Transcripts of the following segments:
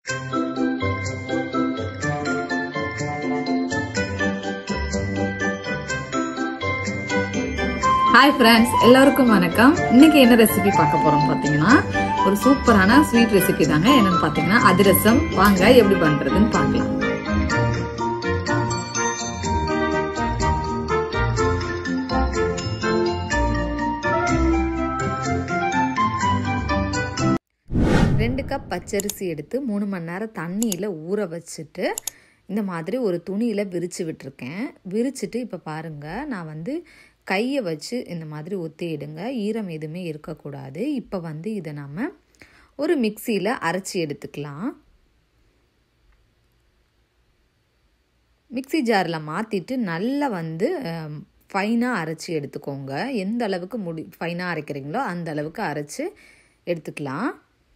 hi friends எல்லாருக்கும் வணக்கம் இன்னைக்கு என்ன ரெசிபி பார்க்க போறோம் பார்த்தீங்கன்னா ஒரு சூப்பரான ஸ்வீட் ரெசிபி தாங்க என்னன்னு பார்த்தீங்கன்னா அதிரசம் வாங்க எப்படி பண்றதுன்னு பார்க்கலாம் ரெண்டு கப் பச்சரிசி எடுத்து மூணு மணி நேரம் தண்ணியில் ஊற வச்சுட்டு இந்த மாதிரி ஒரு துணியில் விரித்து விட்டுருக்கேன் விரிச்சிட்டு இப்போ பாருங்கள் நான் வந்து கையை வச்சு இந்த மாதிரி ஒத்திடுங்க ஈரம் எதுவுமே இருக்கக்கூடாது இப்போ வந்து இதை நம்ம ஒரு மிக்சியில் அரைச்சி எடுத்துக்கலாம் மிக்சி ஜாரில் மாற்றிட்டு நல்லா வந்து ஃபைனாக அரைச்சி எடுத்துக்கோங்க எந்த அளவுக்கு முடி ஃபைனாக அரைக்கிறீங்களோ அந்த அளவுக்கு அரைச்சி எடுத்துக்கலாம்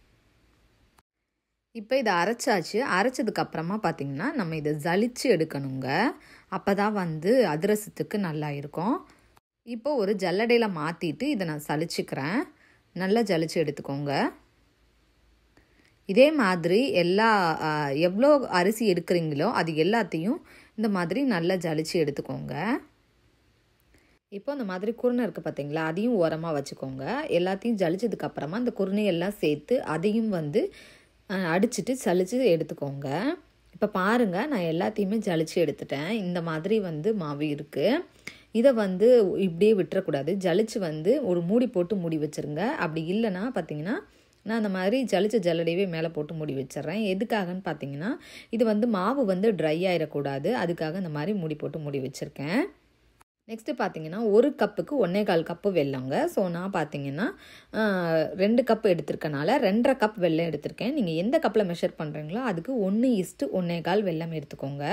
இப்போ இதை அரைச்சாச்சு அரைச்சதுக்கு அப்புறமா பார்த்திங்கன்னா நம்ம இதை ஜலிச்சு எடுக்கணுங்க அப்போ தான் வந்து அதிரசத்துக்கு நல்லா இருக்கும் இப்போ ஒரு ஜல்லடையில் மாற்றிட்டு இதை நான் சலிச்சுக்கிறேன் நல்லா ஜலிச்சு எடுத்துக்கோங்க இதே மாதிரி எல்லா எவ்வளோ அரிசி எடுக்கிறீங்களோ அது எல்லாத்தையும் இந்த மாதிரி நல்லா ஜலிச்சு எடுத்துக்கோங்க இப்போ இந்த மாதிரி குருணை இருக்குது பார்த்தீங்களா அதையும் ஓரமாக வச்சுக்கோங்க எல்லாத்தையும் ஜலிச்சதுக்கு அப்புறமா இந்த குருணையெல்லாம் சேர்த்து அதையும் வந்து அடிச்சுட்டு சளிச்சு எடுத்துக்கோங்க இப்போ பாருங்கள் நான் எல்லாத்தையுமே ஜலிச்சு எடுத்துட்டேன் இந்த மாதிரி வந்து மாவு இருக்குது இதை வந்து இப்படியே விட்டுறக்கூடாது ஜலிச்சு வந்து ஒரு மூடி போட்டு மூடி வச்சுருங்க அப்படி இல்லைன்னா பார்த்தீங்கன்னா நான் அந்த மாதிரி ஜலிச்ச ஜல்லடையவே மேலே போட்டு மூடி வச்சிட்றேன் எதுக்காகன்னு பார்த்தீங்கன்னா இது வந்து மாவு வந்து ட்ரை ஆகிடக்கூடாது அதுக்காக இந்த மாதிரி மூடி போட்டு மூடி வச்சுருக்கேன் நெக்ஸ்ட்டு பார்த்தீங்கன்னா ஒரு கப்புக்கு ஒன்றே கால் கப்பு வெல்லங்க ஸோ நான் பார்த்தீங்கன்னா ரெண்டு கப்பு எடுத்திருக்கனால ரெண்டரை கப் வெல்லம் எடுத்திருக்கேன் நீங்கள் எந்த கப்பில் மெஷர் பண்ணுறீங்களோ அதுக்கு ஒன்று இஸ்ட்டு ஒன்றே கால் வெல்லம் எடுத்துக்கோங்க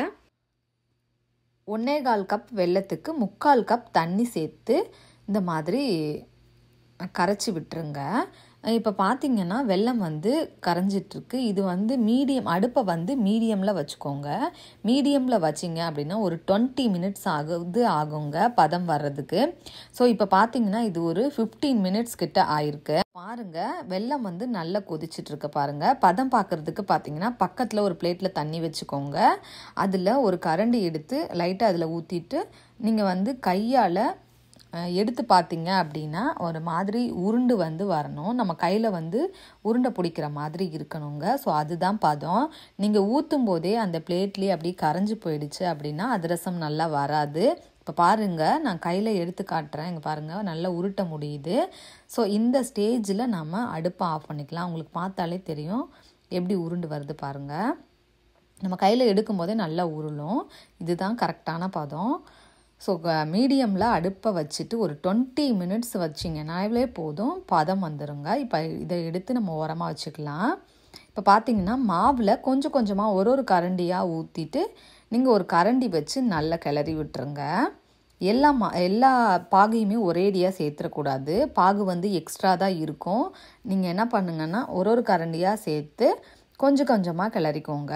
ஒன்றே கால் கப் வெல்லத்துக்கு முக்கால் கப் தண்ணி சேர்த்து இந்த மாதிரி கரைச்சி விட்டுருங்க இப்போ பார்த்தீங்கன்னா வெள்ளம் வந்து கரைஞ்சிட்ருக்கு இது வந்து மீடியம் அடுப்பை வந்து மீடியமில் வச்சுக்கோங்க மீடியமில் வச்சிங்க அப்படின்னா ஒரு டுவெண்ட்டி மினிட்ஸ் ஆகுது ஆகுங்க பதம் வர்றதுக்கு ஸோ இப்போ பார்த்தீங்கன்னா இது ஒரு ஃபிஃப்டீன் மினிட்ஸ் கிட்ட ஆயிருக்கு பாருங்கள் வெள்ளம் வந்து நல்லா கொதிச்சிட்ருக்கு பாருங்கள் பதம் பார்க்குறதுக்கு பார்த்தீங்கன்னா பக்கத்தில் ஒரு பிளேட்டில் தண்ணி வச்சுக்கோங்க அதில் ஒரு கரண்டி எடுத்து லைட்டாக அதில் ஊற்றிட்டு நீங்கள் வந்து கையால் எடுத்து பார்த்தீங்க அப்படின்னா ஒரு மாதிரி உருண்டு வந்து வரணும் நம்ம கையில் வந்து உருண்டை பிடிக்கிற மாதிரி இருக்கணுங்க ஸோ அதுதான் பதம் நீங்கள் ஊற்றும் போதே அந்த பிளேட்லேயே அப்படி கரைஞ்சி போயிடுச்சு அப்படின்னா அதிரசம் நல்லா வராது இப்போ பாருங்கள் நான் கையில் எடுத்து காட்டுறேன் இங்கே பாருங்கள் நல்லா உருட்ட முடியுது ஸோ இந்த ஸ்டேஜில் நம்ம அடுப்பை ஆஃப் பண்ணிக்கலாம் உங்களுக்கு பார்த்தாலே தெரியும் எப்படி உருண்டு வருது பாருங்கள் நம்ம கையில் எடுக்கும்போதே நல்லா உருளும் இதுதான் கரெக்டான பதம் ஸோ மீடியமில் அடுப்பை வச்சுட்டு ஒரு டுவெண்ட்டி மினிட்ஸ் வச்சிங்கனாவே போதும் பதம் வந்துடுங்க இப்போ இதை எடுத்து நம்ம ஓரமாக வச்சுக்கலாம் இப்போ பார்த்தீங்கன்னா மாவில் கொஞ்சம் கொஞ்சமாக ஒரு ஒரு கரண்டியாக ஊற்றிட்டு நீங்கள் ஒரு கரண்டி வச்சு நல்லா கிளறி விட்டுருங்க எல்லா மா எல்லா பாகையுமே ஒரேடியாக சேர்த்துடக்கூடாது பாகு வந்து எக்ஸ்ட்ரா தான் இருக்கும் நீங்கள் என்ன பண்ணுங்கன்னா ஒரு ஒரு கரண்டியாக சேர்த்து கொஞ்சம் கொஞ்சமாக கிளறிக்கோங்க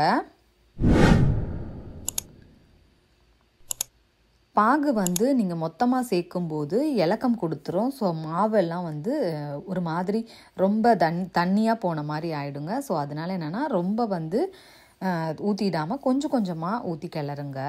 பாகு வந்து நீங்கள் மொத்தமாக சேர்க்கும்போது இலக்கம் கொடுத்துரும் ஸோ மாவெல்லாம் வந்து ஒரு மாதிரி ரொம்ப தன் தண்ணியாக போன மாதிரி ஆகிடுங்க ஸோ அதனால் என்னென்னா ரொம்ப வந்து ஊற்றிடாமல் கொஞ்சம் கொஞ்சமாக ஊற்றி கிளறுங்க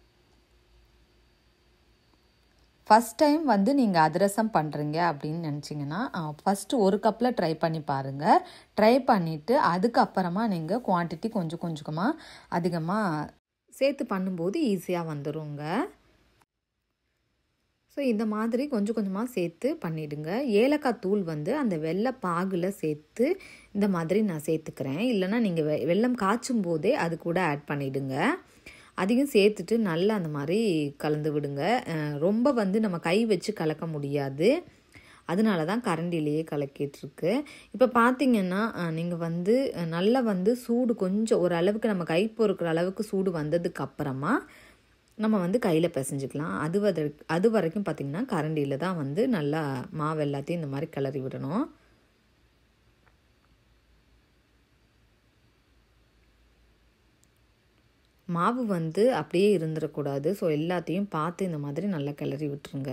ஃபஸ்ட் டைம் வந்து நீங்கள் அதிரசம் பண்ணுறீங்க அப்படின்னு நினச்சிங்கன்னா ஃபஸ்ட்டு ஒரு கப்பில் ட்ரை பண்ணி பாருங்கள் ட்ரை பண்ணிவிட்டு அதுக்கப்புறமா நீங்கள் குவான்டிட்டி கொஞ்சம் கொஞ்சமாக அதிகமாக சேர்த்து பண்ணும்போது ஈஸியாக வந்துடுங்க ஸோ இந்த மாதிரி கொஞ்சம் கொஞ்சமாக சேர்த்து பண்ணிவிடுங்க ஏலக்காய் தூள் வந்து அந்த வெள்ளை பாகில் சேர்த்து இந்த மாதிரி நான் சேர்த்துக்கிறேன் இல்லைனா நீங்கள் வெ வெள்ளம் காய்ச்சும் போதே அது கூட ஆட் பண்ணிவிடுங்க அதையும் சேர்த்துட்டு நல்லா அந்த மாதிரி கலந்து விடுங்க ரொம்ப வந்து நம்ம கை வச்சு கலக்க முடியாது அதனால தான் கரண்டிலேயே கலக்கிட்டுருக்கு இப்போ பார்த்தீங்கன்னா நீங்கள் வந்து நல்லா வந்து சூடு கொஞ்சம் ஓரளவுக்கு நம்ம கை பொறுக்கிற அளவுக்கு சூடு வந்ததுக்கு அப்புறமா நம்ம வந்து கையில் பிசைஞ்சிக்கலாம் அது வத அது வரைக்கும் பார்த்திங்கன்னா கரண்டியில் தான் வந்து நல்லா மாவு எல்லாத்தையும் இந்த மாதிரி கிளறி விடணும் மாவு வந்து அப்படியே இருந்துடக்கூடாது ஸோ எல்லாத்தையும் பார்த்து இந்த மாதிரி நல்லா கிளறி விட்டுருங்க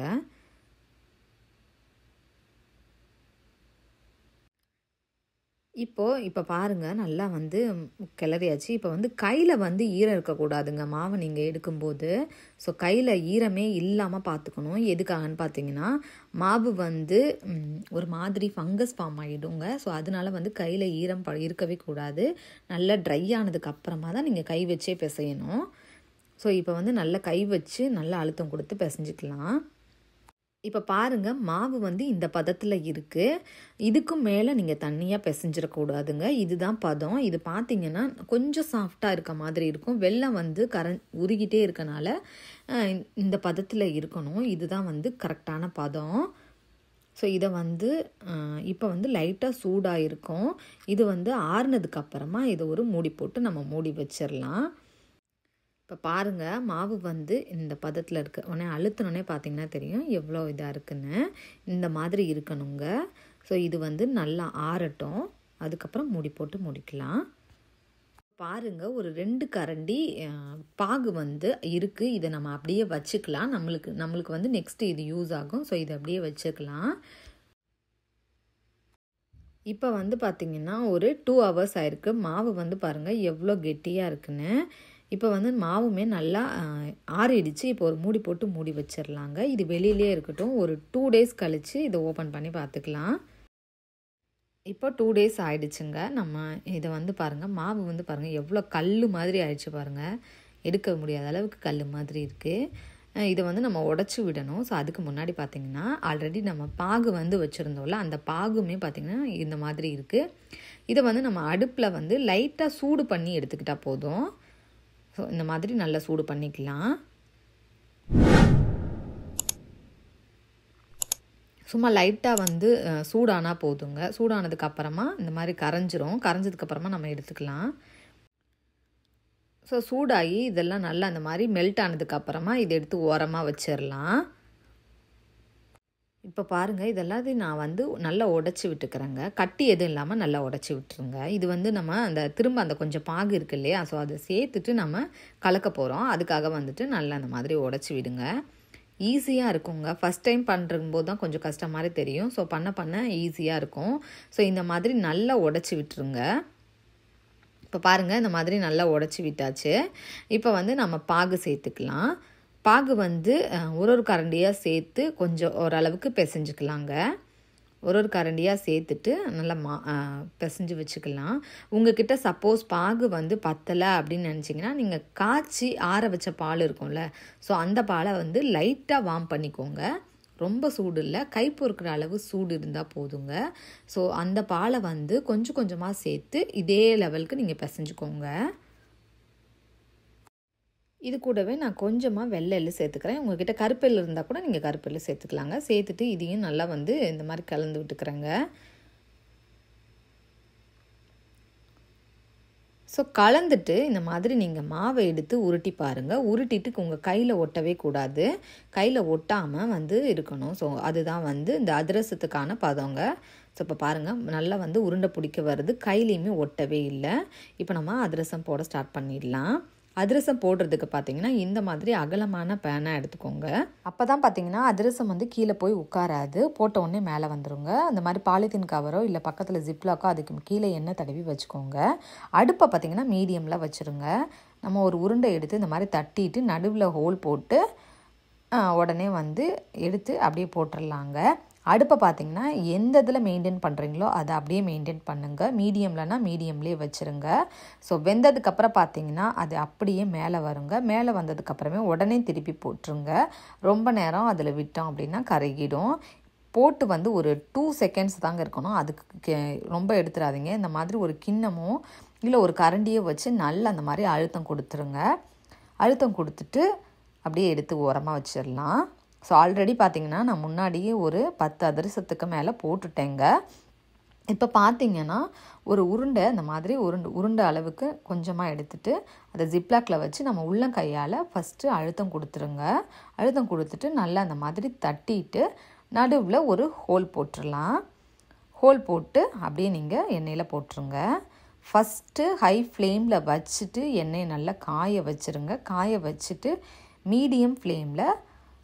இப்போது இப்போ பாருங்கள் நல்லா வந்து கிளறியாச்சு இப்போ வந்து கையில் வந்து ஈரம் இருக்கக்கூடாதுங்க மாவை நீங்கள் எடுக்கும்போது ஸோ கையில் ஈரமே இல்லாமல் பார்த்துக்கணும் எதுக்காகன்னு பார்த்தீங்கன்னா மாவு வந்து ம், ஒரு மாதிரி ஃபங்கஸ் ஃபார்ம் ஆகிடுங்க ஸோ அதனால வந்து கையில் ஈரம் ப இருக்கவே கூடாது நல்லா ட்ரை ஆனதுக்கு அப்புறமா தான் நீங்கள் கை வச்சே பிசையணும் ஸோ இப்போ வந்து நல்லா கை வச்சு நல்லா அழுத்தம் கொடுத்து பிசைஞ்சிக்கலாம் இப்போ பாருங்கள் மாவு வந்து இந்த பதத்தில் இருக்குது இதுக்கும் மேலே நீங்கள் தண்ணியாக பிசைஞ்சிடக்கூடாதுங்க இதுதான் பதம் இது பார்த்தீங்கன்னா கொஞ்சம் சாஃப்டாக இருக்க மாதிரி இருக்கும் வெள்ளம் வந்து கர உருகிட்டே இருக்கனால அஹ், இந்த பதத்தில் இருக்கணும் இதுதான் வந்து கரெக்டான பதம் ஸோ இதை வந்து இப்போ வந்து லைட்டாக சூடாக இருக்கும் இது வந்து ஆறுனதுக்கு அப்புறமா இதை ஒரு மூடி போட்டு நம்ம மூடி வச்சிடலாம் இப்போ பாருங்கள் மாவு வந்து இந்த பதத்தில் இருக்குது உடனே அழுத்தினோடனே பார்த்தீங்கன்னா தெரியும் எவ்வளோ இதாக இருக்குன்னு இந்த மாதிரி இருக்கணுங்க ஸோ இது வந்து நல்லா ஆறட்டும் அதுக்கப்புறம் மூடி போட்டு முடிக்கலாம் பாருங்க ஒரு ரெண்டு கரண்டி அஹ், பாகு வந்து இருக்குது இதை நம்ம அப்படியே வச்சுக்கலாம் நம்மளுக்கு நம்மளுக்கு வந்து நெக்ஸ்ட்டு இது யூஸ் ஆகும் ஸோ இதை அப்படியே வச்சுக்கலாம் இப்போ வந்து பார்த்திங்கன்னா ஒரு டூ ஹவர்ஸ் ஆயிருக்கு மாவு வந்து பாருங்கள் எவ்வளோ கெட்டியாக இருக்குன்னு இப்போ வந்து மாவுமே நல்லா ஆஹ், ஆறிடுச்சு இப்போ ஒரு மூடி போட்டு மூடி வச்சிடலாங்க இது வெளியிலே இருக்கட்டும் ஒரு டூ டேஸ் கழித்து இதை ஓப்பன் பண்ணி பார்த்துக்கலாம் இப்போ டூ டேஸ் ஆயிடுச்சுங்க நம்ம இதை வந்து பாருங்கள் மாவு வந்து பாருங்கள் எவ்வளோ கல் மாதிரி ஆயிடுச்சு பாருங்கள் எடுக்க முடியாத அளவுக்கு கல் மாதிரி இருக்குது இதை வந்து நம்ம உடச்சி விடணும் ஸோ அதுக்கு முன்னாடி பார்த்திங்கன்னா ஆல்ரெடி நம்ம பாகு வந்து வச்சுருந்தோம்ல அந்த பாகுமே பார்த்திங்கன்னா இந்த மாதிரி இருக்குது இதை வந்து நம்ம அடுப்பில் வந்து லைட்டாக சூடு பண்ணி எடுத்துக்கிட்டால் போதும் ஸோ இந்த மாதிரி நல்லா சூடு பண்ணிக்கலாம் சும்மா லைட்டாக வந்து அஹ், சூடானா போதுங்க சூடானதுக்கு அப்புறமா இந்த மாதிரி கரைஞ்சிரும் கரைஞ்சதுக்கு அப்புறமா நம்ம எடுத்துக்கலாம் ஸோ சூடாகி இதெல்லாம் நல்லா அந்த மாதிரி மெல்ட் ஆனதுக்கு அப்புறமா இதை எடுத்து ஓரமாக வச்சிடலாம் இப்போ பாருங்கள் இதெல்லாத்தையும் நான் வந்து நல்லா உடச்சி விட்டுக்கிறேங்க கட்டி எதுவும் இல்லாமல் நல்லா உடச்சி விட்டுருங்க இது வந்து நம்ம அந்த திரும்ப அந்த கொஞ்சம் பாகு இருக்கு இல்லையா ஸோ அதை சேர்த்துட்டு நம்ம கலக்க போகிறோம் அதுக்காக வந்துட்டு நல்லா அந்த மாதிரி உடச்சி விடுங்க ஈஸியாக இருக்குங்க ஃபஸ்ட் டைம் பண்ணுறம்போது தான் கொஞ்சம் கஷ்டம் மாதிரி தெரியும் ஸோ பண்ண பண்ண ஈஸியாக இருக்கும் ஸோ இந்த மாதிரி நல்லா உடச்சி விட்டுருங்க இப்போ பாருங்கள் இந்த மாதிரி நல்லா உடச்சி விட்டாச்சு இப்போ வந்து நம்ம பாகு சேர்த்துக்கலாம் பாகு வந்து அஹ், ஒரு ஒரு கரண்டியாக சேர்த்து கொஞ்சம் ஓரளவுக்கு பிசைஞ்சுக்கலாங்க ஒரு ஒரு கரண்டியாக சேர்த்துட்டு நல்லா மா அஹ், பிசைஞ்சு வச்சுக்கலாம் உங்ககிட்ட சப்போஸ் பாகு வந்து பத்தலை அப்படின்னு நினச்சிங்கன்னா நீங்கள் காய்ச்சி ஆற வச்ச பால் இருக்கும்ல ஸோ அந்த பாலை வந்து லைட்டாக வார்ம் பண்ணிக்கோங்க ரொம்ப சூடு இல்லை கை பொறுக்கிற அளவு சூடு இருந்தால் போதுங்க ஸோ அந்த பாலை வந்து கொஞ்சம் கொஞ்சமாக சேர்த்து இதே லெவலுக்கு நீங்கள் பிசைஞ்சுக்கோங்க இது கூடவே நான் கொஞ்சமாக வெள்ளை எள்ளு சேர்த்துக்கிறேன் உங்ககிட்ட கருப்பெல்லு இருந்தால் கூட நீங்கள் கருப்பெல்லு சேர்த்துக்கலாங்க சேர்த்துட்டு இதையும் நல்லா வந்து இந்த மாதிரி கலந்து விட்டுக்கிறேங்க ஸோ கலந்துட்டு இந்த மாதிரி நீங்கள் மாவை எடுத்து உருட்டி பாருங்கள் உருட்டிட்டு உங்கள் கையில் ஒட்டவே கூடாது கையில் ஒட்டாமல் வந்து இருக்கணும் ஸோ அதுதான் வந்து இந்த அதிரசத்துக்கான பதங்க ஸோ இப்போ பாருங்கள் நல்லா வந்து உருண்டை பிடிக்க வருது கையிலையுமே ஒட்டவே இல்லை இப்போ நம்ம அதிரசம் போட ஸ்டார்ட் பண்ணிடலாம் அதிரசம் போடுறதுக்கு பார்த்தீங்கன்னா இந்த மாதிரி அகலமான பேனாக எடுத்துக்கோங்க அப்போ தான் பார்த்தீங்கன்னா அதிரசம் வந்து கீழே போய் உட்காராது போட்ட உடனே மேலே வந்துருங்க அந்த மாதிரி பாலித்தீன் கவரோ இல்லை பக்கத்தில் ஜிப்லாக்கோ அதுக்கு கீழே எண்ணெய் தடவி வச்சுக்கோங்க அடுப்பை பார்த்தீங்கன்னா மீடியமில் வச்சுருங்க நம்ம ஒரு உருண்டை எடுத்து இந்த மாதிரி தட்டிட்டு நடுவில் ஹோல் போட்டு ஆ, உடனே வந்து எடுத்து அப்படியே போட்டுடலாங்க அடுப்பை பார்த்தீங்கன்னா எந்த இதில் மெயின்டைன் பண்ணுறீங்களோ அதை அப்படியே மெயின்டைன் பண்ணுங்கள் மீடியம்லனா மீடியம்லேயே வச்சுருங்க ஸோ வெந்ததுக்கப்புறம் பார்த்தீங்கன்னா அது அப்படியே மேலே வருங்க மேலே வந்ததுக்கப்புறமே உடனே திருப்பி போட்டுருங்க ரொம்ப நேரம் அதில் விட்டோம் அப்படின்னா கருகிடும் போட்டு வந்து ஒரு டூ செகண்ட்ஸ் தாங்க இருக்கணும் அதுக்கு கே- ரொம்ப எடுத்துடாதீங்க இந்த மாதிரி ஒரு கிண்ணமோ இல்லை ஒரு கரண்டியோ வச்சு நல்லா அந்த மாதிரி அழுத்தம் கொடுத்துருங்க அழுத்தம் கொடுத்துட்டு அப்படியே எடுத்து ஓரமாக வச்சிடலாம் ஸோ ஆல்ரெடி பார்த்தீங்கன்னா நான் முன்னாடியே ஒரு பத்து அதிரசத்துக்கு மேலே போட்டுட்டேங்க இப்போ பார்த்தீங்கன்னா ஒரு உருண்டை இந்த மாதிரி உருண்டை உருண்டை அளவுக்கு கொஞ்சமாக எடுத்துட்டு அதை ஜிப்லாக்கில் வச்சு நம்ம உள்ளங்கையால் ஃபஸ்ட்டு அழுத்தம் கொடுத்துருங்க அழுத்தம் கொடுத்துட்டு நல்லா அந்த மாதிரி தட்டிட்டு நடுவில் ஒரு ஹோல் போட்டுடலாம் ஹோல் போட்டு அப்படியே நீங்கள் எண்ணெயில் போட்டுருங்க ஃபஸ்ட்டு ஹை ஃப்ளேமில் வச்சுட்டு எண்ணெயை நல்லா காய வச்சுருங்க காய வச்சுட்டு மீடியம் ஃப்ளேமில்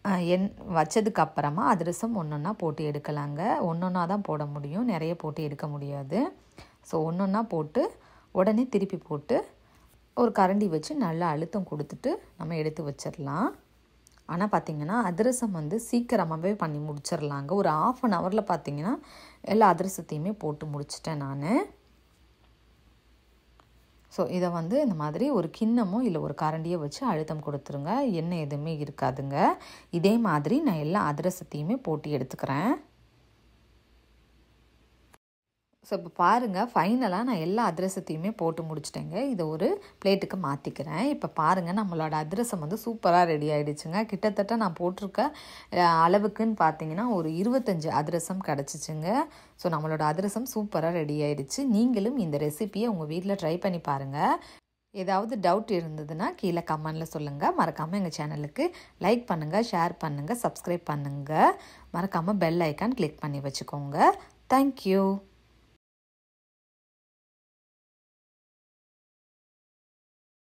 எண் வச்சதுக்கு அப்புறமா அதிரசம் ஒன்று ஒன்றா போட்டு எடுக்கலாங்க ஒன்று ஒன்றா தான் போட முடியும் நிறைய போட்டு எடுக்க முடியாது ஸோ ஒன்று ஒன்றா போட்டு உடனே திருப்பி போட்டு ஒரு கரண்டி வச்சு நல்லா அழுத்தம் கொடுத்துட்டு நம்ம எடுத்து வச்சிடலாம் ஆனால் பார்த்திங்கன்னா அதிரசம் வந்து சீக்கிரமாகவே பண்ணி முடிச்சிடலாங்க ஒரு ஆஃப் அன் ஹவரில் பார்த்திங்கன்னா எல்லா அதிரசத்தையுமே போட்டு முடிச்சிட்டேன் நான் ஸோ இதை வந்து இந்த மாதிரி ஒரு கிண்ணமோ இல்லை ஒரு கரண்டியோ வச்சு அழுத்தம் கொடுத்துருங்க எண்ணெய் எதுவுமே இருக்காதுங்க இதே மாதிரி நான் எல்லா அதிரசத்தையுமே போட்டு எடுத்துக்கிறேன் ஸோ இப்போ பாருங்கள் ஃபைனலாக நான் எல்லா அதிரசத்தையுமே போட்டு முடிச்சிட்டேங்க இதை ஒரு பிளேட்டுக்கு மாற்றிக்கிறேன் இப்போ பாருங்கள் நம்மளோட அதிரசம் வந்து சூப்பராக ரெடி ஆகிடுச்சுங்க கிட்டத்தட்ட நான் போட்டிருக்க அளவுக்குன்னு பார்த்தீங்கன்னா ஒரு இருபத்தஞ்சி அதிரசம் கிடச்சிச்சுங்க ஸோ நம்மளோட அதிரசம் சூப்பராக ரெடி ஆகிடுச்சு நீங்களும் இந்த ரெசிப்பியை உங்கள் வீட்டில் ட்ரை பண்ணி பாருங்கள் ஏதாவது டவுட் இருந்ததுன்னா கீழே கமெண்டில் சொல்லுங்கள் மறக்காமல் எங்கள் சேனலுக்கு லைக் பண்ணுங்கள் ஷேர் பண்ணுங்கள் சப்ஸ்கிரைப் பண்ணுங்கள் மறக்காமல் பெல் ஐக்கான் கிளிக் பண்ணி வச்சுக்கோங்க தேங்க்யூ